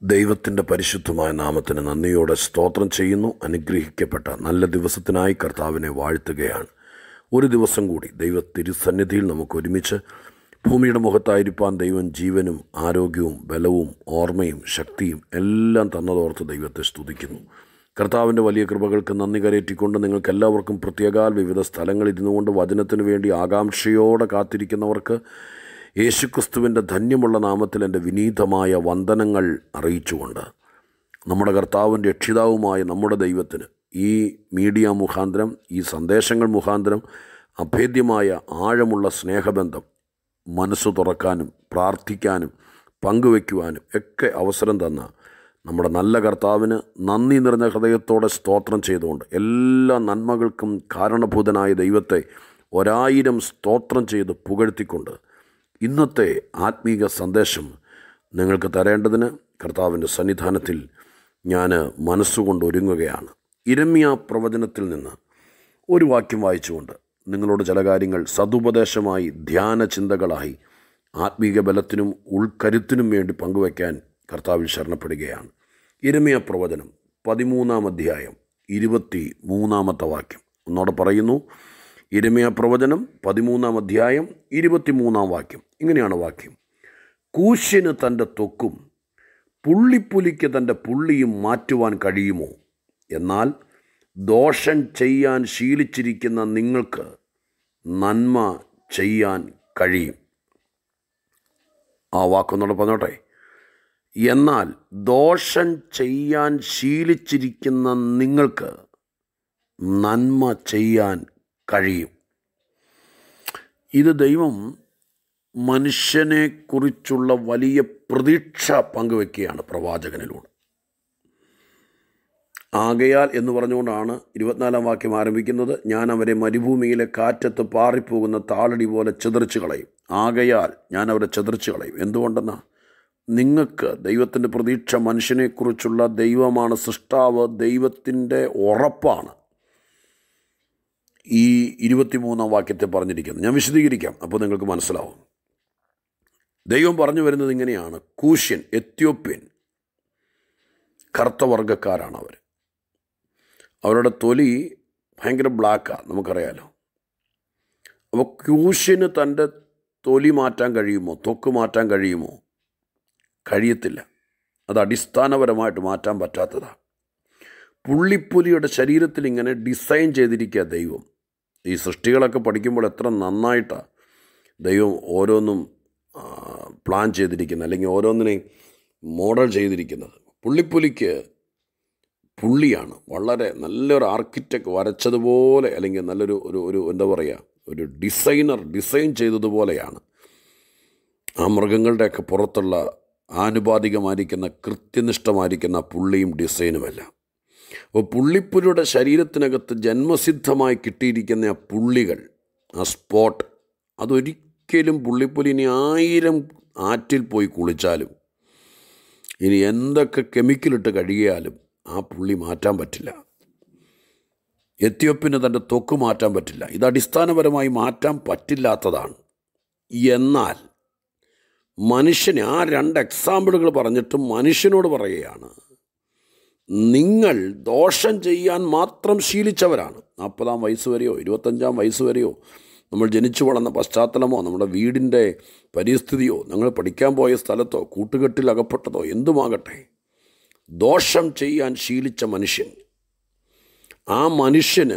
ദൈവത്തിൻ്റെ പരിശുദ്ധമായ നാമത്തിന് നന്ദിയോടെ സ്തോത്രം ചെയ്യുന്നു അനുഗ്രഹിക്കപ്പെട്ട നല്ല ദിവസത്തിനായി കർത്താവിനെ വാഴ്ത്തുകയാണ് ഒരു ദിവസം കൂടി ദൈവ തിരുസന്നിധിയിൽ നമുക്ക് ഒരുമിച്ച് ഭൂമിയുടെ മുഖത്തായിരിക്കാൻ ദൈവം ജീവനും ആരോഗ്യവും ബലവും ഓർമ്മയും ശക്തിയും എല്ലാം തന്നതോർത്ത് ദൈവത്തെ സ്തുതിക്കുന്നു കർത്താവിൻ്റെ വലിയ കൃപകൾക്ക് നന്ദി കരയറ്റിക്കൊണ്ട് നിങ്ങൾക്ക് എല്ലാവർക്കും പ്രത്യേകാൽ വിവിധ സ്ഥലങ്ങളിൽ ഇരുന്നുകൊണ്ട് വചനത്തിനു വേണ്ടി ആകാംക്ഷയോടെ കാത്തിരിക്കുന്നവർക്ക് യേശുക്രിസ്തുവിൻ്റെ ധന്യമുള്ള നാമത്തിൽ എൻ്റെ വിനീതമായ വന്ദനങ്ങൾ അറിയിച്ചുകൊണ്ട് നമ്മുടെ കർത്താവും രക്ഷിതാവുമായ നമ്മുടെ ദൈവത്തിന് ഈ മീഡിയ മുഖാന്തരം ഈ സന്ദേശങ്ങൾ മുഖാന്തരം അഭേദ്യമായ ആഴമുള്ള സ്നേഹബന്ധം മനസ്സ് തുറക്കാനും പ്രാർത്ഥിക്കാനും പങ്കുവയ്ക്കുവാനും ഒക്കെ അവസരം തന്ന നമ്മുടെ നല്ല കർത്താവിന് നന്ദി നിറഞ്ഞ ഹൃദയത്തോടെ സ്തോത്രം ചെയ്തുകൊണ്ട് എല്ലാ നന്മകൾക്കും കാരണഭൂതനായ ദൈവത്തെ ഒരായിരം സ്തോത്രം ചെയ്ത് പുകഴ്ത്തിക്കൊണ്ട് ഇന്നത്തെ ആത്മീക സന്ദേശം നിങ്ങൾക്ക് തരേണ്ടതിന് കർത്താവിൻ്റെ സന്നിധാനത്തിൽ ഞാൻ മനസ്സുകൊണ്ട് ഒരുങ്ങുകയാണ് ഇരമ്യ പ്രവചനത്തിൽ നിന്ന് ഒരു വാക്യം വായിച്ചുകൊണ്ട് നിങ്ങളോട് ചില കാര്യങ്ങൾ സതുപദേശമായി ധ്യാന ചിന്തകളായി ആത്മീക ബലത്തിനും ഉൾക്കരുത്തിനും വേണ്ടി പങ്കുവയ്ക്കാൻ കർത്താവിൽ ശരണപ്പെടുകയാണ് ഇരമ്യ പ്രവചനം പതിമൂന്നാം അധ്യായം ഇരുപത്തി മൂന്നാമത്തെ വാക്യം ഒന്നോടെ പറയുന്നു ഇരമ്യ പ്രവചനം പതിമൂന്നാം അധ്യായം ഇരുപത്തിമൂന്നാം വാക്യം ഇങ്ങനെയാണ് വാക്യം കൂശ്യന് തൻ്റെ ത്വക്കും പുള്ളിപ്പുലിക്ക് തൻ്റെ പുള്ളിയും മാറ്റുവാൻ കഴിയുമോ എന്നാൽ ദോഷം ചെയ്യാൻ ശീലിച്ചിരിക്കുന്ന നിങ്ങൾക്ക് നന്മ ചെയ്യാൻ കഴിയും ആ വാക്കൊന്നോട് പറഞ്ഞോട്ടെ എന്നാൽ ദോഷം ചെയ്യാൻ ശീലിച്ചിരിക്കുന്ന നിങ്ങൾക്ക് നന്മ ചെയ്യാൻ കഴിയും ഇത് ദൈവം മനുഷ്യനെക്കുറിച്ചുള്ള വലിയ പ്രതീക്ഷ പങ്കുവെക്കുകയാണ് പ്രവാചകനിലൂടെ ആകയാൽ എന്ന് പറഞ്ഞുകൊണ്ടാണ് ഇരുപത്തിനാലാം വാക്യം ആരംഭിക്കുന്നത് ഞാൻ അവരെ മരുഭൂമിയിലെ കാറ്റത്ത് പാറിപ്പോകുന്ന താളടി പോലെ ചിതറിച്ച് കളയും ആകയാൽ ഞാൻ അവരെ ചിതറിച്ച് കളയും എന്തുകൊണ്ടെന്നാ നിങ്ങൾക്ക് ദൈവത്തിൻ്റെ പ്രതീക്ഷ മനുഷ്യനെക്കുറിച്ചുള്ള ദൈവമാണ് സൃഷ്ടാവ് ദൈവത്തിൻ്റെ ഉറപ്പാണ് ഈ ഇരുപത്തിമൂന്നാം വാക്യത്തെ പറഞ്ഞിരിക്കുന്നത് ഞാൻ വിശദീകരിക്കാം അപ്പോൾ നിങ്ങൾക്ക് മനസ്സിലാവും ദൈവം പറഞ്ഞു വരുന്നത് ഇങ്ങനെയാണ് കൂഷ്യൻ എത്യോപ്യൻ കറുത്ത വർഗക്കാരാണ് അവർ അവരുടെ തൊലി ഭയങ്കര ബ്ലാക്കാണ് നമുക്കറിയാലോ അപ്പോൾ ക്യൂഷ്യന് തൻ്റെ തൊലി മാറ്റാൻ കഴിയുമോ തൊക്ക് മാറ്റാൻ കഴിയുമോ കഴിയത്തില്ല അത് അടിസ്ഥാനപരമായിട്ട് മാറ്റാൻ പറ്റാത്തതാണ് പുള്ളിപ്പുലിയുടെ ശരീരത്തിൽ ഇങ്ങനെ ഡിസൈൻ ചെയ്തിരിക്കുക ദൈവം ഈ സൃഷ്ടികളൊക്കെ പഠിക്കുമ്പോൾ എത്ര നന്നായിട്ടാണ് ദൈവം ഓരോന്നും പ്ലാൻ ചെയ്തിരിക്കുന്നത് അല്ലെങ്കിൽ ഓരോന്നിനെയും മോഡൽ ചെയ്തിരിക്കുന്നത് പുള്ളിപ്പുലിക്ക് പുള്ളിയാണ് വളരെ നല്ലൊരു ആർക്കിടെക്ട് വരച്ചതുപോലെ അല്ലെങ്കിൽ നല്ലൊരു ഒരു ഒരു എന്താ പറയുക ഒരു ഡിസൈനർ ഡിസൈൻ ചെയ്തതുപോലെയാണ് ആ മൃഗങ്ങളുടെയൊക്കെ പുറത്തുള്ള ആനുപാതികമായിരിക്കുന്ന കൃത്യനിഷ്ഠമായിരിക്കുന്ന പുള്ളിയും ഡിസൈനുമെല്ലാം അപ്പോൾ പുള്ളിപ്പുലിയുടെ ശരീരത്തിനകത്ത് ജന്മസിദ്ധമായി കിട്ടിയിരിക്കുന്ന ആ പുള്ളികൾ ആ സ്പോട്ട് അതൊരിക്കലും പുള്ളിപ്പുലി ഇനി ആയിരം ആറ്റിൽ പോയി കുളിച്ചാലും ഇനി എന്തൊക്കെ കെമിക്കലിട്ട് കഴുകിയാലും ആ പുള്ളി മാറ്റാൻ പറ്റില്ല എത്യോപ്യന് തൻ്റെ തൊക്ക് മാറ്റാൻ പറ്റില്ല ഇത് അടിസ്ഥാനപരമായി മാറ്റാൻ പറ്റില്ലാത്തതാണ് എന്നാൽ മനുഷ്യന് ആ രണ്ട് എക്സാമ്പിളുകൾ പറഞ്ഞിട്ട് മനുഷ്യനോട് പറയുകയാണ് നിങ്ങൾ ദോഷം ചെയ്യാൻ മാത്രം ശീലിച്ചവരാണ് നാൽപ്പതാം വയസ്സ് വരെയോ ഇരുപത്തഞ്ചാം വയസ്സ് വരെയോ നമ്മൾ ജനിച്ചു വളർന്ന പശ്ചാത്തലമോ നമ്മുടെ വീടിൻ്റെ പരിസ്ഥിതിയോ ഞങ്ങൾ പഠിക്കാൻ പോയ സ്ഥലത്തോ കൂട്ടുകെട്ടിൽ അകപ്പെട്ടതോ എന്തുമാകട്ടെ ദോഷം ചെയ്യാൻ ശീലിച്ച മനുഷ്യൻ ആ മനുഷ്യന്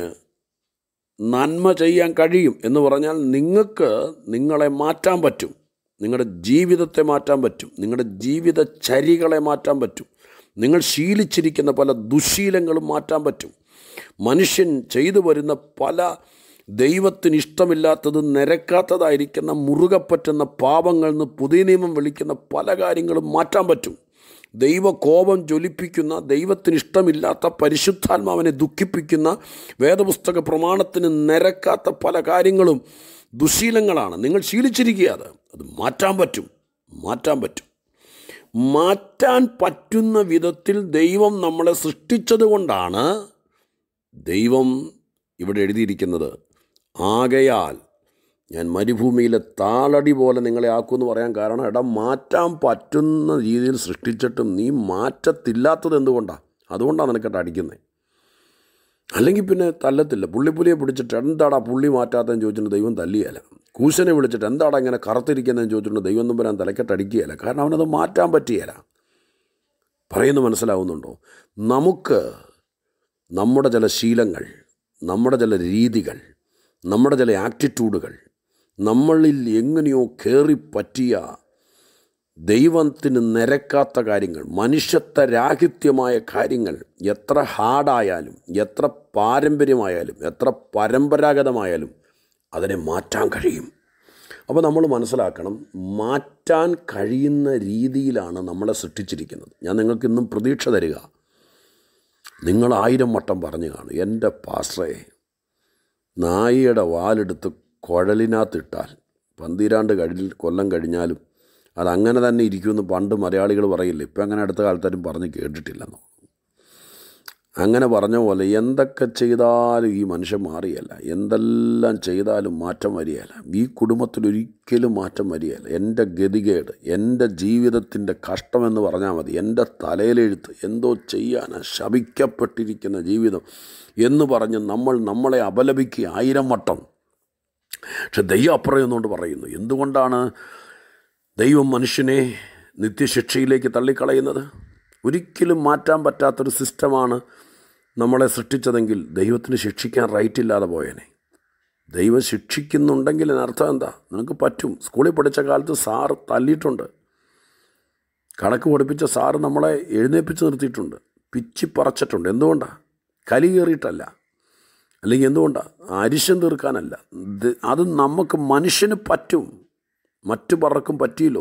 നന്മ ചെയ്യാൻ കഴിയും എന്ന് പറഞ്ഞാൽ നിങ്ങൾക്ക് നിങ്ങളെ മാറ്റാൻ പറ്റും നിങ്ങളുടെ ജീവിതത്തെ മാറ്റാൻ പറ്റും നിങ്ങളുടെ ജീവിത ചരികളെ മാറ്റാൻ പറ്റും നിങ്ങൾ ശീലിച്ചിരിക്കുന്ന പല ദുശീലങ്ങളും മാറ്റാൻ പറ്റും മനുഷ്യൻ ചെയ്തു വരുന്ന പല ദൈവത്തിന് ഇഷ്ടമില്ലാത്തത് നിരക്കാത്തതായിരിക്കുന്ന മുറുകെ പറ്റുന്ന പാപങ്ങളിൽ നിന്ന് പുതിയ നിയമം വിളിക്കുന്ന പല കാര്യങ്ങളും മാറ്റാൻ പറ്റും ദൈവ കോപം ജ്വലിപ്പിക്കുന്ന ദൈവത്തിന് ഇഷ്ടമില്ലാത്ത പരിശുദ്ധാത്മാവിനെ ദുഃഖിപ്പിക്കുന്ന വേദപുസ്തക പ്രമാണത്തിന് നിരക്കാത്ത പല കാര്യങ്ങളും ദുശീലങ്ങളാണ് നിങ്ങൾ ശീലിച്ചിരിക്കുക അത് അത് മാറ്റാൻ പറ്റും മാറ്റാൻ പറ്റും മാറ്റാൻ പറ്റുന്ന വിധത്തിൽ ദൈവം നമ്മളെ സൃഷ്ടിച്ചത് കൊണ്ടാണ് ദൈവം ഇവിടെ എഴുതിയിരിക്കുന്നത് ആകയാൽ ഞാൻ മരുഭൂമിയിലെ താളടി പോലെ നിങ്ങളെ ആക്കുമെന്ന് പറയാൻ കാരണം എടാ മാറ്റാൻ പറ്റുന്ന രീതിയിൽ സൃഷ്ടിച്ചിട്ടും നീ മാറ്റത്തില്ലാത്തത് എന്തുകൊണ്ടാണ് അതുകൊണ്ടാണ് നിനക്കെട്ട് അടിക്കുന്നത് അല്ലെങ്കിൽ പിന്നെ തല്ലത്തില്ല പുള്ളിപ്പുലിയെ പിടിച്ചിട്ട് എന്താടാ പുള്ളി മാറ്റാത്തതെന്ന് ചോദിച്ചിട്ട് ദൈവം തല്ലിയല്ല കൂശനെ വിളിച്ചിട്ട് എന്താടാ ഇങ്ങനെ കറുത്തിരിക്കുന്നതെന്ന് ചോദിച്ചിട്ട് ദൈവം തമ്പുരാൻ തലക്കെട്ടടിക്കുകയല്ല കാരണം അവനത് മാറ്റാൻ പറ്റിയല്ല പറയുന്നത് മനസ്സിലാവുന്നുണ്ടോ നമുക്ക് നമ്മുടെ ചില ശീലങ്ങൾ നമ്മുടെ ചില രീതികൾ നമ്മുടെ ചില ആറ്റിറ്റ്യൂഡുകൾ നമ്മളിൽ എങ്ങനെയോ കയറി പറ്റിയ ദൈവത്തിന് നിരക്കാത്ത കാര്യങ്ങൾ മനുഷ്യത്വ രാഹിത്യമായ കാര്യങ്ങൾ എത്ര ഹാർഡായാലും എത്ര പാരമ്പര്യമായാലും എത്ര പരമ്പരാഗതമായാലും അതിനെ മാറ്റാൻ കഴിയും അപ്പോൾ നമ്മൾ മനസ്സിലാക്കണം മാറ്റാൻ കഴിയുന്ന രീതിയിലാണ് നമ്മളെ സൃഷ്ടിച്ചിരിക്കുന്നത് ഞാൻ നിങ്ങൾക്ക് ഇന്നും പ്രതീക്ഷ തരിക നിങ്ങൾ ആയിരം വട്ടം പറഞ്ഞു കാണും എൻ്റെ പാസ്റ്ററെ നായിയുടെ വാലെടുത്ത് കുഴലിനകത്തിട്ടാൽ പന്തിരാണ്ട് കഴി കൊല്ലം കഴിഞ്ഞാലും അതങ്ങനെ തന്നെ ഇരിക്കുമെന്ന് പണ്ട് മലയാളികൾ പറയില്ല ഇപ്പം അങ്ങനെ അടുത്ത കാലത്താരും പറഞ്ഞ് കേട്ടിട്ടില്ലെന്നോ അങ്ങനെ പറഞ്ഞ പോലെ എന്തൊക്കെ ചെയ്താലും ഈ മനുഷ്യൻ മാറിയല്ല എന്തെല്ലാം ചെയ്താലും മാറ്റം വരികയല്ല ഈ കുടുംബത്തിൽ ഒരിക്കലും മാറ്റം വരികയല്ല എൻ്റെ ഗതികേട് എൻ്റെ ജീവിതത്തിൻ്റെ കഷ്ടമെന്ന് പറഞ്ഞാൽ മതി എൻ്റെ തലയിലെഴുത്ത് എന്തോ ചെയ്യാനാ ശപിക്കപ്പെട്ടിരിക്കുന്ന ജീവിതം എന്ന് പറഞ്ഞ് നമ്മൾ നമ്മളെ അപലപിക്കുക ആയിരം വട്ടം പക്ഷെ ദൈവം അപ്പുറയുന്നുകൊണ്ട് പറയുന്നു എന്തുകൊണ്ടാണ് ദൈവം മനുഷ്യനെ നിത്യശിക്ഷയിലേക്ക് തള്ളിക്കളയുന്നത് ഒരിക്കലും മാറ്റാൻ പറ്റാത്തൊരു സിസ്റ്റമാണ് നമ്മളെ സൃഷ്ടിച്ചതെങ്കിൽ ദൈവത്തിന് ശിക്ഷിക്കാൻ റൈറ്റ് ഇല്ലാതെ പോയേനെ ദൈവം ശിക്ഷിക്കുന്നുണ്ടെങ്കിൽ അതിനർത്ഥം എന്താ നിനക്ക് പറ്റും സ്കൂളിൽ പഠിച്ച കാലത്ത് സാറ് തല്ലിയിട്ടുണ്ട് കണക്ക് പഠിപ്പിച്ച സാറ് നമ്മളെ എഴുന്നേൽപ്പിച്ച് നിർത്തിയിട്ടുണ്ട് പിച്ചി പറച്ചിട്ടുണ്ട് എന്തുകൊണ്ടാണ് കലി കയറിയിട്ടല്ല അല്ലെങ്കിൽ എന്തുകൊണ്ടാണ് അരിശം തീർക്കാനല്ല ഇത് അത് നമുക്ക് മനുഷ്യന് പറ്റും മറ്റു പലർക്കും പറ്റിയല്ലോ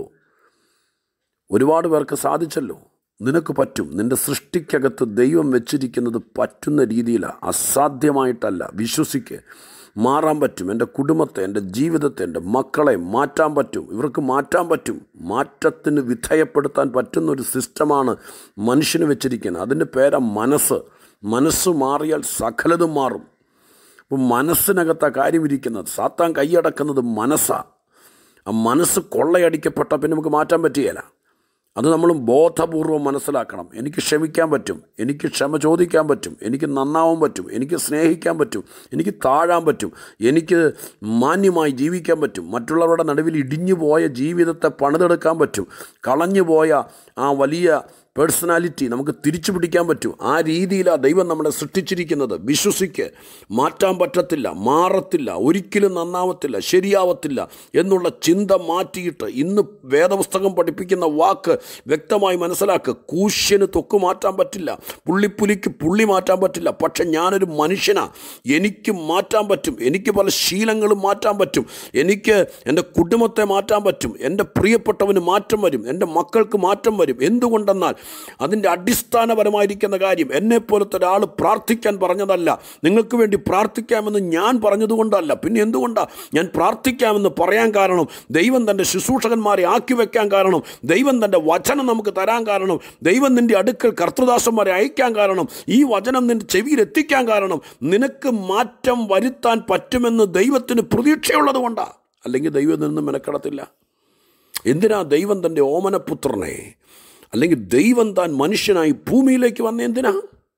ഒരുപാട് പേർക്ക് സാധിച്ചല്ലോ നിനക്ക് പറ്റും നിൻ്റെ സൃഷ്ടിക്കകത്ത് ദൈവം വെച്ചിരിക്കുന്നത് പറ്റുന്ന രീതിയിലാണ് അസാധ്യമായിട്ടല്ല വിശ്വസിക്ക് മാറാൻ പറ്റും എൻ്റെ കുടുംബത്തെ എൻ്റെ ജീവിതത്തെ എൻ്റെ മക്കളെ മാറ്റാൻ പറ്റും ഇവർക്ക് മാറ്റാൻ പറ്റും മാറ്റത്തിന് വിധേയപ്പെടുത്താൻ പറ്റുന്ന ഒരു സിസ്റ്റമാണ് മനുഷ്യന് വെച്ചിരിക്കുന്നത് അതിൻ്റെ പേരാ മനസ്സ് മനസ്സ് മാറിയാൽ സകലതും മാറും അപ്പം മനസ്സിനകത്ത കാര്യം ഇരിക്കുന്നത് സാത്താൻ കൈയടക്കുന്നത് മനസ്സാണ് ആ മനസ്സ് കൊള്ളയടിക്കപ്പെട്ട പിന്നെ നമുക്ക് മാറ്റാൻ പറ്റുകയില്ല അത് നമ്മൾ ബോധപൂർവം മനസ്സിലാക്കണം എനിക്ക് ക്ഷമിക്കാൻ പറ്റും എനിക്ക് ക്ഷമ ചോദിക്കാൻ പറ്റും എനിക്ക് നന്നാവാൻ പറ്റും എനിക്ക് സ്നേഹിക്കാൻ പറ്റും എനിക്ക് താഴാൻ പറ്റും എനിക്ക് മാന്യമായി ജീവിക്കാൻ പറ്റും മറ്റുള്ളവരുടെ നടുവിൽ ഇടിഞ്ഞു പോയ ജീവിതത്തെ പണിതെടുക്കാൻ പറ്റും കളഞ്ഞു പോയ ആ വലിയ പേഴ്സണാലിറ്റി നമുക്ക് തിരിച്ചു പിടിക്കാൻ പറ്റും ആ രീതിയിലാണ് ദൈവം നമ്മളെ സൃഷ്ടിച്ചിരിക്കുന്നത് വിശ്വസിക്ക് മാറ്റാൻ പറ്റത്തില്ല മാറത്തില്ല ഒരിക്കലും നന്നാവത്തില്ല ശരിയാവത്തില്ല എന്നുള്ള ചിന്ത മാറ്റിയിട്ട് ഇന്ന് വേദപുസ്തകം പഠിപ്പിക്കുന്ന വാക്ക് വ്യക്തമായി മനസ്സിലാക്കുക കൂശ്യന് തൊക്ക് മാറ്റാൻ പറ്റില്ല പുള്ളിപ്പുലിക്ക് പുള്ളി മാറ്റാൻ പറ്റില്ല പക്ഷെ ഞാനൊരു മനുഷ്യനാണ് എനിക്ക് മാറ്റാൻ പറ്റും എനിക്ക് പല ശീലങ്ങളും മാറ്റാൻ പറ്റും എനിക്ക് എൻ്റെ കുടുംബത്തെ മാറ്റാൻ പറ്റും എൻ്റെ പ്രിയപ്പെട്ടവന് മാറ്റം വരും എൻ്റെ മക്കൾക്ക് മാറ്റം വരും എന്തുകൊണ്ടെന്നാൽ അതിൻ്റെ അടിസ്ഥാനപരമായിരിക്കുന്ന കാര്യം എന്നെപ്പോലത്തെ ഒരാൾ പ്രാർത്ഥിക്കാൻ പറഞ്ഞതല്ല നിങ്ങൾക്ക് വേണ്ടി പ്രാർത്ഥിക്കാമെന്ന് ഞാൻ പറഞ്ഞതുകൊണ്ടല്ല പിന്നെ എന്തുകൊണ്ടാണ് ഞാൻ പ്രാർത്ഥിക്കാമെന്ന് പറയാൻ കാരണം ദൈവം തൻ്റെ ശുശ്രൂഷകന്മാരെ ആക്കി വെക്കാൻ കാരണം ദൈവം തൻ്റെ വചനം നമുക്ക് തരാൻ കാരണം ദൈവം നിൻ്റെ അടുക്കൽ കർത്തൃദാസന്മാരെ അയക്കാൻ കാരണം ഈ വചനം നിൻ്റെ ചെവിയിൽ എത്തിക്കാൻ കാരണം നിനക്ക് മാറ്റം വരുത്താൻ പറ്റുമെന്ന് ദൈവത്തിന് പ്രതീക്ഷയുള്ളത് കൊണ്ടാണ് അല്ലെങ്കിൽ ദൈവം നിന്ന് മെനക്കെടത്തില്ല എന്തിനാ ദൈവം തൻ്റെ ഓമനപുത്രനെ അല്ലെങ്കിൽ ദൈവം താൻ മനുഷ്യനായി ഭൂമിയിലേക്ക് വന്ന എന്തിനാ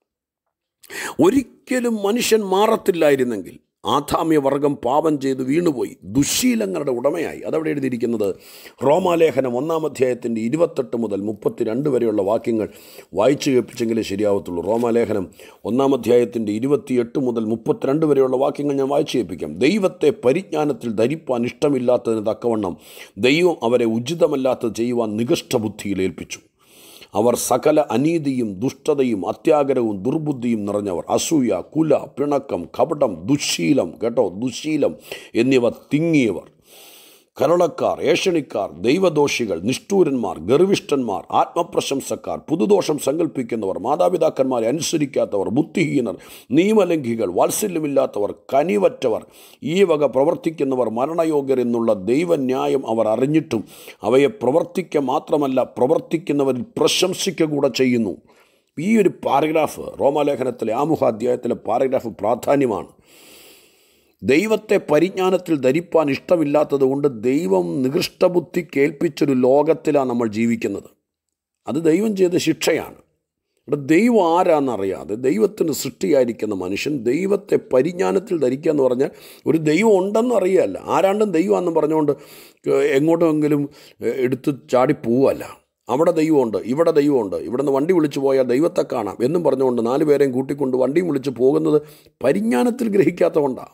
ഒരിക്കലും മനുഷ്യൻ മാറത്തില്ലായിരുന്നെങ്കിൽ ആധാമ്യവർഗം പാപം ചെയ്ത് വീണുപോയി ദുശീലങ്ങളുടെ ഉടമയായി അതവിടെ എഴുതിയിരിക്കുന്നത് റോമാലേഖനം ഒന്നാം അധ്യായത്തിൻ്റെ ഇരുപത്തെട്ട് മുതൽ മുപ്പത്തിരണ്ട് വരെയുള്ള വാക്യങ്ങൾ വായിച്ചു കേൾപ്പിച്ചെങ്കിലേ ശരിയാവത്തുള്ളൂ റോമാലേഖനം ഒന്നാം അധ്യായത്തിൻ്റെ ഇരുപത്തിയെട്ട് മുതൽ മുപ്പത്തിരണ്ട് വരെയുള്ള വാക്യങ്ങൾ ഞാൻ വായിച്ചു കേൾപ്പിക്കാം ദൈവത്തെ പരിജ്ഞാനത്തിൽ ധരിപ്പാൻ ഇഷ്ടമില്ലാത്തതിന് തക്കവണ്ണം ദൈവം അവരെ ഉചിതമല്ലാത്തത് ചെയ്യുവാൻ നികഷ്ടബുദ്ധിയിൽ ഏൽപ്പിച്ചു അവർ സകല അനീതിയും ദുഷ്ടതയും അത്യാഗ്രഹവും ദുർബുദ്ധിയും നിറഞ്ഞവർ അസൂയ കുല പിണക്കം കപടം ദുശീലം കേട്ടോ ദുശീലം എന്നിവ തിങ്ങിയവർ കരളക്കാർ ഏഷണിക്കാർ ദൈവദോഷികൾ നിഷ്ഠൂരന്മാർ ഗർവിഷ്ഠന്മാർ ആത്മപ്രശംസക്കാർ പുതുദോഷം സങ്കല്പിക്കുന്നവർ മാതാപിതാക്കന്മാരെ അനുസരിക്കാത്തവർ ബുദ്ധിഹീനർ നിയമലംഘികൾ വാത്സല്യമില്ലാത്തവർ കനിവറ്റവർ ഈ വക പ്രവർത്തിക്കുന്നവർ മരണയോഗ്യർ എന്നുള്ള ദൈവന്യായം അവർ അറിഞ്ഞിട്ടും അവയെ പ്രവർത്തിക്കുക മാത്രമല്ല പ്രവർത്തിക്കുന്നവരിൽ പ്രശംസിക്കുക കൂടെ ചെയ്യുന്നു ഈ ഒരു പാരഗ്രാഫ് റോമാലേഖനത്തിലെ ആമുഖ അധ്യായത്തിലെ പാരഗ്രാഫ് പ്രാധാന്യമാണ് ദൈവത്തെ പരിജ്ഞാനത്തിൽ ധരിപ്പാൻ ഇഷ്ടമില്ലാത്തത് കൊണ്ട് ദൈവം നികൃഷ്ടബുദ്ധി കേൾപ്പിച്ചൊരു ലോകത്തിലാണ് നമ്മൾ ജീവിക്കുന്നത് അത് ദൈവം ചെയ്ത ശിക്ഷയാണ് ഇവിടെ ദൈവം ആരാന്നറിയാതെ ദൈവത്തിന് സൃഷ്ടിയായിരിക്കുന്ന മനുഷ്യൻ ദൈവത്തെ പരിജ്ഞാനത്തിൽ ധരിക്കുക എന്ന് പറഞ്ഞാൽ ഒരു ദൈവം ഉണ്ടെന്ന് അറിയുകയല്ല ആരാണ്ടും ദൈവമാണെന്ന് പറഞ്ഞുകൊണ്ട് എങ്ങോട്ടെങ്കിലും എടുത്ത് ചാടി പോവല്ല അവിടെ ദൈവമുണ്ട് ഇവിടെ ദൈവമുണ്ട് ഇവിടെ നിന്ന് വണ്ടി വിളിച്ചു പോയാൽ ദൈവത്തെ കാണാം എന്നും പറഞ്ഞുകൊണ്ട് നാല് പേരെയും കൂട്ടിക്കൊണ്ട് വണ്ടിയും വിളിച്ച് പോകുന്നത് പരിജ്ഞാനത്തിൽ ഗ്രഹിക്കാത്തതുകൊണ്ടാണ്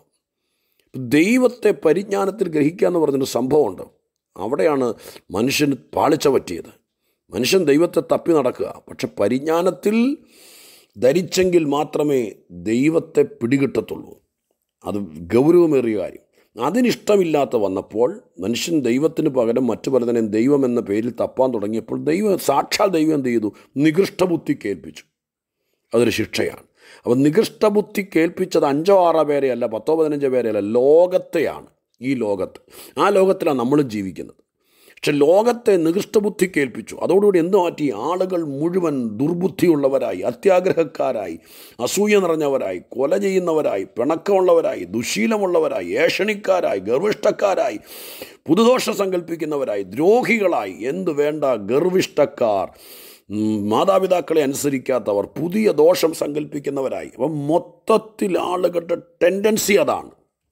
ദൈവത്തെ പരിജ്ഞാനത്തിൽ ഗ്രഹിക്കുക എന്ന് പറഞ്ഞൊരു സംഭവമുണ്ട് അവിടെയാണ് മനുഷ്യന് പാളിച്ച പറ്റിയത് മനുഷ്യൻ ദൈവത്തെ തപ്പി നടക്കുക പക്ഷെ പരിജ്ഞാനത്തിൽ ധരിച്ചെങ്കിൽ മാത്രമേ ദൈവത്തെ പിടികിട്ടത്തുള്ളൂ അത് ഗൗരവമേറിയ കാര്യം അതിനിഷ്ടമില്ലാത്ത വന്നപ്പോൾ മനുഷ്യൻ ദൈവത്തിന് പകരം മറ്റു പലതിനെയും ദൈവം എന്ന പേരിൽ തപ്പാൻ തുടങ്ങിയപ്പോൾ ദൈവം സാക്ഷാൽ ദൈവം എന്ത് ചെയ്തു നികൃഷ്ടബുദ്ധി കേൾപ്പിച്ചു അതൊരു ശിക്ഷയാണ് അപ്പം നികൃഷ്ടബുദ്ധി കേൾപ്പിച്ചത് അഞ്ചോ ആറോ പേരെയല്ല പത്തോ പതിനഞ്ചോ പേരെയല്ല ലോകത്തെയാണ് ഈ ലോകത്ത് ആ ലോകത്തിലാണ് നമ്മളും ജീവിക്കുന്നത് പക്ഷെ ലോകത്തെ നികൃഷ്ടബുദ്ധി കേൾപ്പിച്ചു അതോടുകൂടി എന്ത് മാറ്റി ആളുകൾ മുഴുവൻ ദുർബുദ്ധിയുള്ളവരായി അത്യാഗ്രഹക്കാരായി അസൂയ നിറഞ്ഞവരായി കൊല ചെയ്യുന്നവരായി പിണക്കമുള്ളവരായി ദുശീലമുള്ളവരായി ഏഷണിക്കാരായി ഗർവിഷ്ടക്കാരായി പുതുദോഷം സങ്കല്പിക്കുന്നവരായി ദ്രോഹികളായി എന്ത് വേണ്ട ഗർവിഷ്ടക്കാർ മാതാപിതാക്കളെ അനുസരിക്കാത്തവർ പുതിയ ദോഷം സങ്കല്പിക്കുന്നവരായി അപ്പം മൊത്തത്തിൽ ആളുകളുടെ ടെൻഡൻസി അതാണ്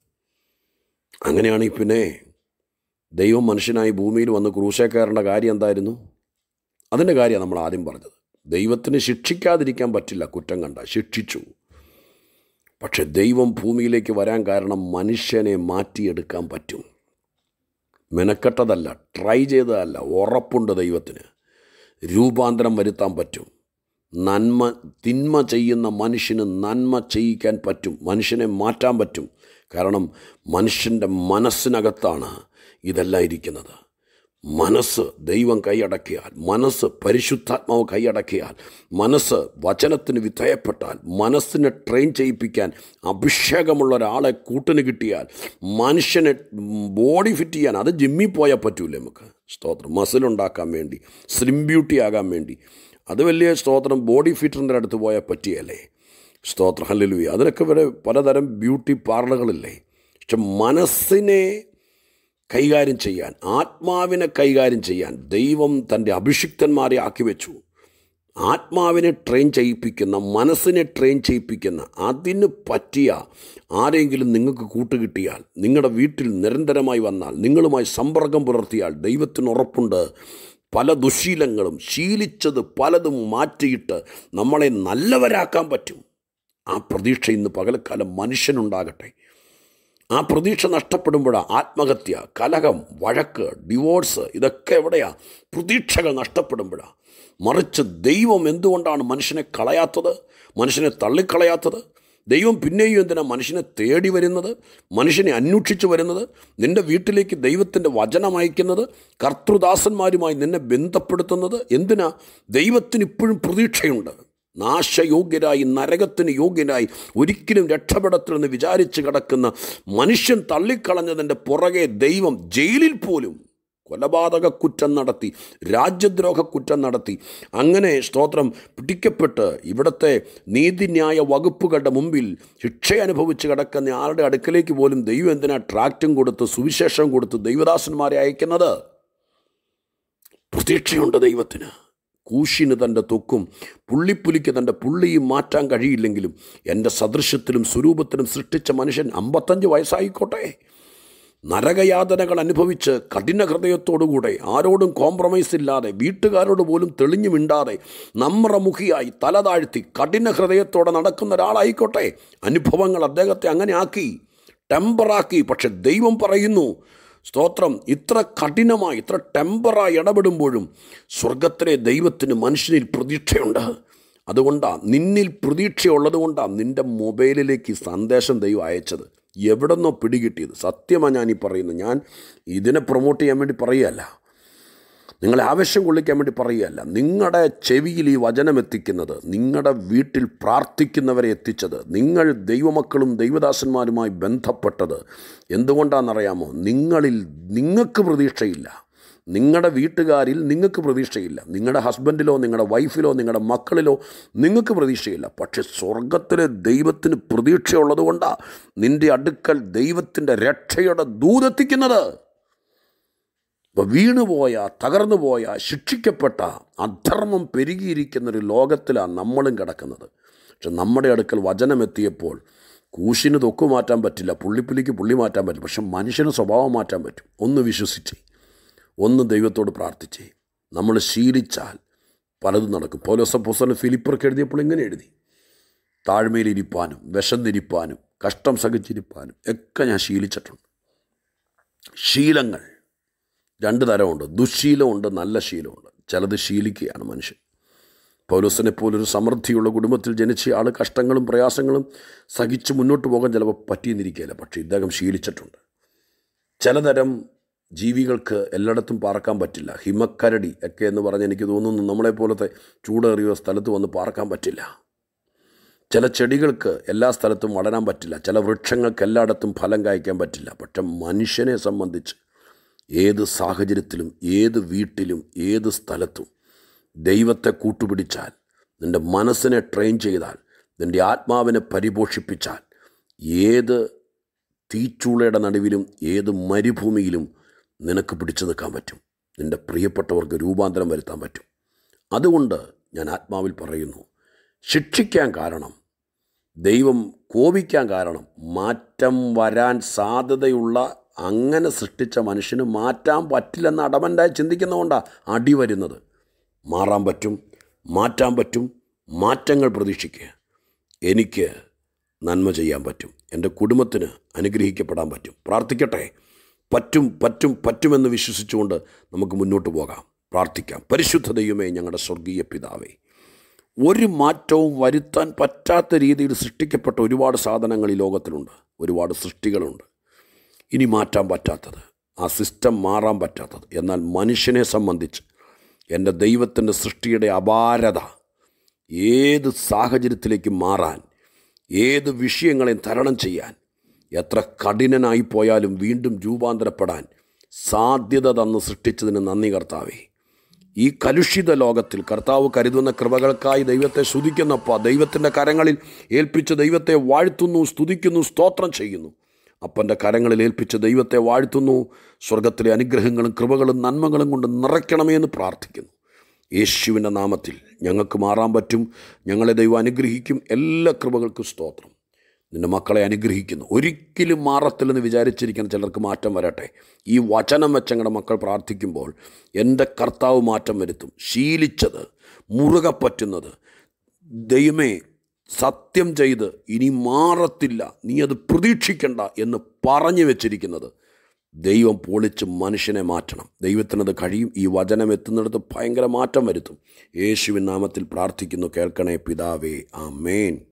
അങ്ങനെയാണെങ്കിൽ പിന്നെ ദൈവം മനുഷ്യനായി ഭൂമിയിൽ വന്ന് ക്രൂശേ കയറേണ്ട കാര്യം എന്തായിരുന്നു അതിൻ്റെ കാര്യമാണ് നമ്മൾ ആദ്യം പറഞ്ഞത് ദൈവത്തിന് ശിക്ഷിക്കാതിരിക്കാൻ പറ്റില്ല കുറ്റം കണ്ട ശിക്ഷിച്ചു പക്ഷെ ദൈവം ഭൂമിയിലേക്ക് വരാൻ കാരണം മനുഷ്യനെ മാറ്റിയെടുക്കാൻ പറ്റും മെനക്കെട്ടതല്ല ട്രൈ ചെയ്തതല്ല ഉറപ്പുണ്ട് ദൈവത്തിന് രൂപാന്തരം വരുത്താൻ പറ്റും നന്മ തിന്മ ചെയ്യുന്ന മനുഷ്യന് നന്മ ചെയ്യിക്കാൻ പറ്റും മനുഷ്യനെ മാറ്റാൻ പറ്റും കാരണം മനുഷ്യൻ്റെ മനസ്സിനകത്താണ് ഇതെല്ലാം ഇരിക്കുന്നത് മനസ്സ് ദൈവം കൈയടക്കിയാൽ മനസ്സ് പരിശുദ്ധാത്മാവ് കൈയടക്കിയാൽ മനസ്സ് വചനത്തിന് വിധേയപ്പെട്ടാൽ മനസ്സിനെ ട്രെയിൻ ചെയ്യിപ്പിക്കാൻ അഭിഷേകമുള്ള ഒരാളെ കൂട്ടിന് കിട്ടിയാൽ മനുഷ്യനെ ബോഡി ഫിറ്റ് ചെയ്യാൻ അത് ജിമ്മിൽ പോയാൽ പറ്റൂലേ നമുക്ക് സ്തോത്രം മസിലുണ്ടാക്കാൻ വേണ്ടി സ്ലിം ബ്യൂട്ടി ആകാൻ വേണ്ടി അത് വലിയ സ്തോത്രം ബോഡി ഫിറ്ററിൻ്റെ അടുത്ത് പോയാൽ പറ്റിയല്ലേ സ്തോത്രം ഹല്ലുവി അതിനൊക്കെ വരെ പലതരം ബ്യൂട്ടി പാർലറുകളില്ലേ പക്ഷെ മനസ്സിനെ കൈകാര്യം ചെയ്യാൻ ആത്മാവിനെ കൈകാര്യം ചെയ്യാൻ ദൈവം തൻ്റെ അഭിഷിക്തന്മാരെ ആക്കി വെച്ചു ആത്മാവിനെ ട്രെയിൻ ചെയ്യിപ്പിക്കുന്ന മനസ്സിനെ ട്രെയിൻ ചെയ്യിപ്പിക്കുന്ന അതിന് പറ്റിയ ആരെങ്കിലും നിങ്ങൾക്ക് കൂട്ടുകിട്ടിയാൽ നിങ്ങളുടെ വീട്ടിൽ നിരന്തരമായി വന്നാൽ നിങ്ങളുമായി സമ്പർക്കം പുലർത്തിയാൽ ദൈവത്തിന് ഉറപ്പുണ്ട് പല ദുശീലങ്ങളും ശീലിച്ചത് പലതും മാറ്റിയിട്ട് നമ്മളെ നല്ലവരാക്കാൻ പറ്റും ആ പ്രതീക്ഷ ഇന്ന് പകൽക്കാലം മനുഷ്യനുണ്ടാകട്ടെ ആ പ്രതീക്ഷ നഷ്ടപ്പെടുമ്പോഴാണ് ആത്മഹത്യ കലഹം വഴക്ക് ഡിവോഴ്സ് ഇതൊക്കെ എവിടെയാണ് പ്രതീക്ഷകൾ നഷ്ടപ്പെടുമ്പോഴാണ് മറിച്ച് ദൈവം എന്തുകൊണ്ടാണ് മനുഷ്യനെ കളയാത്തത് മനുഷ്യനെ തള്ളിക്കളയാത്തത് ദൈവം പിന്നെയും എന്തിനാ മനുഷ്യനെ തേടി വരുന്നത് മനുഷ്യനെ അന്വേഷിച്ച് വരുന്നത് നിൻ്റെ വീട്ടിലേക്ക് ദൈവത്തിൻ്റെ വചനം അയക്കുന്നത് കർത്തൃദാസന്മാരുമായി നിന്നെ ബന്ധപ്പെടുത്തുന്നത് എന്തിനാ ദൈവത്തിന് ഇപ്പോഴും പ്രതീക്ഷയുണ്ട് നാശയോഗ്യരായി നരകത്തിന് യോഗ്യനായി ഒരിക്കലും രക്ഷപ്പെടത്തില്ലെന്ന് വിചാരിച്ച് കിടക്കുന്ന മനുഷ്യൻ തള്ളിക്കളഞ്ഞതിൻ്റെ പുറകെ ദൈവം ജയിലിൽ പോലും കൊലപാതക കുറ്റം നടത്തി രാജ്യദ്രോഹ കുറ്റം നടത്തി അങ്ങനെ സ്തോത്രം പിടിക്കപ്പെട്ട് ഇവിടുത്തെ നീതിന്യായ വകുപ്പുകളുടെ മുമ്പിൽ ശിക്ഷ അനുഭവിച്ച് കിടക്കുന്ന ആളുടെ അടുക്കലേക്ക് പോലും ദൈവം എന്തിനാ ട്രാക്റ്റും കൊടുത്ത് സുവിശേഷം കൊടുത്ത് ദൈവദാസന്മാരെ അയക്കുന്നത് പ്രതീക്ഷയുണ്ട് ദൈവത്തിന് കൂശിന് തൻ്റെ തൊക്കും പുള്ളിപ്പുലിക്ക് തൻ്റെ പുള്ളിയും മാറ്റാൻ കഴിയില്ലെങ്കിലും എൻ്റെ സദൃശ്യത്തിലും സ്വരൂപത്തിലും സൃഷ്ടിച്ച മനുഷ്യൻ അമ്പത്തഞ്ച് വയസ്സായിക്കോട്ടെ നരകയാതനകൾ അനുഭവിച്ച് കഠിന ഹൃദയത്തോടുകൂടെ ആരോടും കോംപ്രമൈസ് ഇല്ലാതെ വീട്ടുകാരോട് പോലും തെളിഞ്ഞു മിണ്ടാതെ നമ്മറമുഖിയായി തല താഴ്ത്തി കഠിന ഹൃദയത്തോടെ നടക്കുന്ന ഒരാളായിക്കോട്ടെ അനുഭവങ്ങൾ അദ്ദേഹത്തെ അങ്ങനെ ആക്കി ടെമ്പറാക്കി പക്ഷെ ദൈവം പറയുന്നു സ്തോത്രം ഇത്ര കഠിനമായി ഇത്ര ടെമ്പറായി ഇടപെടുമ്പോഴും സ്വർഗത്തിലെ ദൈവത്തിന് മനുഷ്യനിൽ പ്രതീക്ഷയുണ്ട് അതുകൊണ്ടാണ് നിന്നിൽ പ്രതീക്ഷയുള്ളത് കൊണ്ടാണ് നിൻ്റെ മൊബൈലിലേക്ക് ഈ സന്ദേശം ദൈവം അയച്ചത് എവിടെ നിന്നോ പിടികിട്ടിയത് സത്യമാണ് ഞാൻ ഈ പറയുന്നത് ഞാൻ ഇതിനെ പ്രൊമോട്ട് ചെയ്യാൻ വേണ്ടി പറയുകയല്ല നിങ്ങളെ ആവശ്യം കൊള്ളിക്കാൻ വേണ്ടി പറയുകയല്ല നിങ്ങളുടെ ചെവിയിൽ ഈ വചനം എത്തിക്കുന്നത് നിങ്ങളുടെ വീട്ടിൽ പ്രാർത്ഥിക്കുന്നവരെ എത്തിച്ചത് നിങ്ങൾ ദൈവമക്കളും ദൈവദാസന്മാരുമായി ബന്ധപ്പെട്ടത് എന്തുകൊണ്ടാണെന്നറിയാമോ നിങ്ങളിൽ നിങ്ങൾക്ക് പ്രതീക്ഷയില്ല നിങ്ങളുടെ വീട്ടുകാരിൽ നിങ്ങൾക്ക് പ്രതീക്ഷയില്ല നിങ്ങളുടെ ഹസ്ബൻഡിലോ നിങ്ങളുടെ വൈഫിലോ നിങ്ങളുടെ മക്കളിലോ നിങ്ങൾക്ക് പ്രതീക്ഷയില്ല പക്ഷെ സ്വർഗത്തിലെ ദൈവത്തിന് പ്രതീക്ഷയുള്ളതുകൊണ്ടാണ് നിൻ്റെ അടുക്കൽ ദൈവത്തിൻ്റെ രക്ഷയുടെ ദൂതെത്തിക്കുന്നത് ഇപ്പോൾ വീണുപോയ തകർന്നു പോയ ശിക്ഷിക്കപ്പെട്ട അധർമ്മം പെരുകിയിരിക്കുന്നൊരു ലോകത്തിലാണ് നമ്മളും കിടക്കുന്നത് പക്ഷെ നമ്മുടെ അടുക്കൽ വചനമെത്തിയപ്പോൾ കൂശിന് തൊക്കു മാറ്റാൻ പറ്റില്ല പുള്ളിപ്പുലിക്ക് പുള്ളി മാറ്റാൻ പറ്റില്ല പക്ഷെ മനുഷ്യന് സ്വഭാവം മാറ്റാൻ പറ്റും ഒന്ന് വിശ്വസിച്ച് ഒന്ന് ദൈവത്തോട് പ്രാർത്ഥിച്ച് നമ്മൾ ശീലിച്ചാൽ പലതും നടക്കും പൗലോസപ്പോസന് ഫിലിപ്പർക്ക് എഴുതിയപ്പോൾ ഇങ്ങനെ എഴുതി താഴ്മയിലിരിപ്പാനും വിശന്നിരിപ്പാനും കഷ്ടം സഹിച്ചിരിപ്പാനും ഒക്കെ ഞാൻ ശീലിച്ചിട്ടുണ്ട് ശീലങ്ങൾ രണ്ട് തരമുണ്ട് ദുശീലമുണ്ട് നല്ല ശീലമുണ്ട് ചിലത് ശീലിക്കുകയാണ് മനുഷ്യൻ പൗലോസിനെ പോലൊരു സമൃദ്ധിയുള്ള കുടുംബത്തിൽ ജനിച്ച ആൾ കഷ്ടങ്ങളും പ്രയാസങ്ങളും സഹിച്ച് മുന്നോട്ട് പോകാൻ ചിലപ്പോൾ പറ്റിയെന്നിരിക്കുകയില്ല പക്ഷേ ഇദ്ദേഹം ശീലിച്ചിട്ടുണ്ട് ചിലതരം ജീവികൾക്ക് എല്ലായിടത്തും പാർക്കാൻ പറ്റില്ല ഹിമക്കരടി ഒക്കെ എന്ന് പറഞ്ഞ് എനിക്ക് തോന്നുന്നു നമ്മളെപ്പോലത്തെ ചൂടേറിയ സ്ഥലത്ത് വന്ന് പാർക്കാൻ പറ്റില്ല ചില ചെടികൾക്ക് എല്ലാ സ്ഥലത്തും വളരാൻ പറ്റില്ല ചില വൃക്ഷങ്ങൾക്ക് എല്ലായിടത്തും ഫലം കായ്ക്കാൻ പറ്റില്ല പക്ഷെ മനുഷ്യനെ സംബന്ധിച്ച് ഏത് സാഹചര്യത്തിലും ഏത് വീട്ടിലും ഏത് സ്ഥലത്തും ദൈവത്തെ കൂട്ടുപിടിച്ചാൽ നിൻ്റെ മനസ്സിനെ ട്രെയിൻ ചെയ്താൽ നിൻ്റെ ആത്മാവിനെ പരിപോഷിപ്പിച്ചാൽ ഏത് തീച്ചൂളയുടെ നടുവിലും ഏത് മരുഭൂമിയിലും നിനക്ക് പിടിച്ചു നിൽക്കാൻ പറ്റും നിൻ്റെ പ്രിയപ്പെട്ടവർക്ക് രൂപാന്തരം വരുത്താൻ പറ്റും അതുകൊണ്ട് ഞാൻ ആത്മാവിൽ പറയുന്നു ശിക്ഷിക്കാൻ കാരണം ദൈവം കോപിക്കാൻ കാരണം മാറ്റം വരാൻ സാധ്യതയുള്ള അങ്ങനെ സൃഷ്ടിച്ച മനുഷ്യന് മാറ്റാൻ പറ്റില്ലെന്ന് അടമൻ്റായി ചിന്തിക്കുന്നതുകൊണ്ടാണ് അടി വരുന്നത് മാറാൻ പറ്റും മാറ്റാൻ പറ്റും മാറ്റങ്ങൾ പ്രതീക്ഷിക്കുക എനിക്ക് നന്മ ചെയ്യാൻ പറ്റും എൻ്റെ കുടുംബത്തിന് അനുഗ്രഹിക്കപ്പെടാൻ പറ്റും പ്രാർത്ഥിക്കട്ടെ പറ്റും പറ്റും പറ്റുമെന്ന് വിശ്വസിച്ചുകൊണ്ട് നമുക്ക് മുന്നോട്ട് പോകാം പ്രാർത്ഥിക്കാം പരിശുദ്ധ ദൈവമേ ഞങ്ങളുടെ സ്വർഗീയ പിതാവേ ഒരു മാറ്റവും വരുത്താൻ പറ്റാത്ത രീതിയിൽ സൃഷ്ടിക്കപ്പെട്ട ഒരുപാട് സാധനങ്ങൾ ഈ ലോകത്തിലുണ്ട് ഒരുപാട് സൃഷ്ടികളുണ്ട് ഇനി മാറ്റാൻ പറ്റാത്തത് ആ സിസ്റ്റം മാറാൻ പറ്റാത്തത് എന്നാൽ മനുഷ്യനെ സംബന്ധിച്ച് എൻ്റെ ദൈവത്തിൻ്റെ സൃഷ്ടിയുടെ അപാരത ഏത് സാഹചര്യത്തിലേക്ക് മാറാൻ ഏത് വിഷയങ്ങളെയും തരണം ചെയ്യാൻ എത്ര കഠിനനായി പോയാലും വീണ്ടും രൂപാന്തരപ്പെടാൻ സാധ്യത തന്ന് സൃഷ്ടിച്ചതിന് നന്ദി കർത്താവേ ഈ കലുഷിത ലോകത്തിൽ കർത്താവ് കരുതുന്ന കൃപകൾക്കായി ദൈവത്തെ സ്തുതിക്കുന്നപ്പ ദൈവത്തിൻ്റെ കരങ്ങളിൽ ഏൽപ്പിച്ച് ദൈവത്തെ വാഴ്ത്തുന്നു സ്തുതിക്കുന്നു സ്തോത്രം ചെയ്യുന്നു അപ്പൻ്റെ കരങ്ങളിൽ ഏൽപ്പിച്ച് ദൈവത്തെ വാഴ്ത്തുന്നു സ്വർഗത്തിലെ അനുഗ്രഹങ്ങളും കൃപകളും നന്മകളും കൊണ്ട് നിറയ്ക്കണമേ എന്ന് പ്രാർത്ഥിക്കുന്നു യേശുവിൻ്റെ നാമത്തിൽ ഞങ്ങൾക്ക് മാറാൻ പറ്റും ഞങ്ങളെ ദൈവം അനുഗ്രഹിക്കും എല്ലാ കൃപകൾക്കും സ്തോത്രം നിൻ്റെ മക്കളെ അനുഗ്രഹിക്കുന്നു ഒരിക്കലും മാറത്തില്ലെന്ന് വിചാരിച്ചിരിക്കുന്ന ചിലർക്ക് മാറ്റം വരട്ടെ ഈ വചനം വെച്ച് ഞങ്ങളുടെ മക്കൾ പ്രാർത്ഥിക്കുമ്പോൾ എൻ്റെ കർത്താവ് മാറ്റം വരുത്തും ശീലിച്ചത് മുറുകെ പറ്റുന്നത് ദൈവമേ സത്യം ചെയ്ത് ഇനി മാറത്തില്ല നീ അത് പ്രതീക്ഷിക്കണ്ട എന്ന് പറഞ്ഞു വെച്ചിരിക്കുന്നത് ദൈവം പൊളിച്ച് മനുഷ്യനെ മാറ്റണം ദൈവത്തിനത് കഴിയും ഈ വചനം എത്തുന്നിടത്ത് ഭയങ്കര മാറ്റം വരുത്തും യേശുവിൻ നാമത്തിൽ പ്രാർത്ഥിക്കുന്നു കേൾക്കണേ പിതാവേ ആ മേൻ